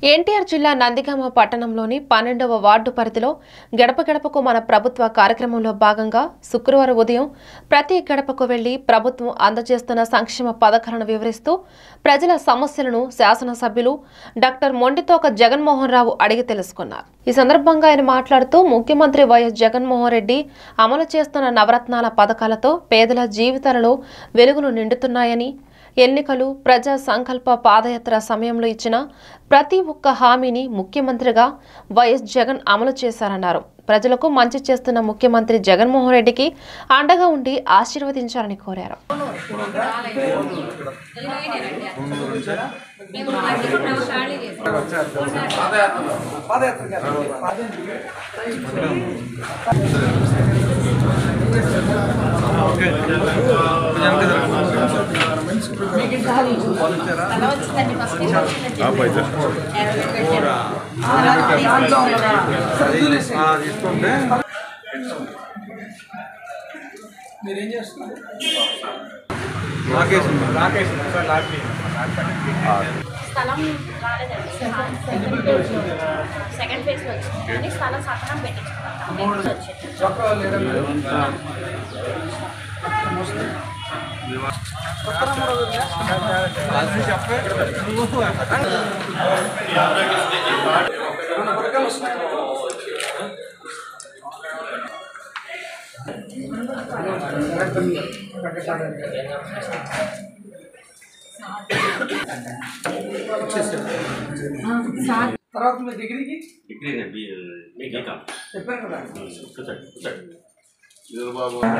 ఎన్టీఆర్ జిల్లా నందిగామ పట్టణంలోని పన్నెండవ వార్డు పరిధిలో గడప గడపకు మన ప్రభుత్వ కార్యక్రమంలో భాగంగా శుక్రవారం ఉదయం ప్రతి గడపకు వెళ్లి ప్రభుత్వం అందజేస్తున్న సంక్షేమ పథకాలను వివరిస్తూ ప్రజల సమస్యలను శాసనసభ్యులు డాక్టర్ మొండితోక జగన్మోహన్ రావు అడిగి తెలుసుకున్నారు ఈ సందర్భంగా ఆయన మాట్లాడుతూ ముఖ్యమంత్రి వైఎస్ జగన్మోహన్ రెడ్డి అమలు చేస్తున్న నవరత్నాల పథకాలతో పేదల జీవితాలలో వెలుగులు నిండుతున్నాయని ఎన్నికలు ప్రజా సంకల్ప పాదయాత్ర సమయంలో ఇచ్చిన ప్రతి ఒక్క హామీని ముఖ్యమంత్రిగా వైఎస్ జగన్ అమలు చేశారన్నారు ప్రజలకు మంచి చేస్తున్న ముఖ్యమంత్రి జగన్మోహన్ రెడ్డికి అండగా ఉండి ఆశీర్వదించాలని కోరారు మీరేం చేస్తున్నారు రాకేష్ రాకేష్ స్థలం రాలేదండి సెకండ్ ఫేజ్ సెకండ్ ఫేజ్ లో వచ్చింది కానీ స్థలం సత్రం పెట్టించుకున్నాం వచ్చింది చొక్కా లేదా మీరు? తర్వాత మీ డిగ్రీకి డిగ్రీ బీకామ్ చెప్పాను కదా కూర్చోండి కూర్చోండి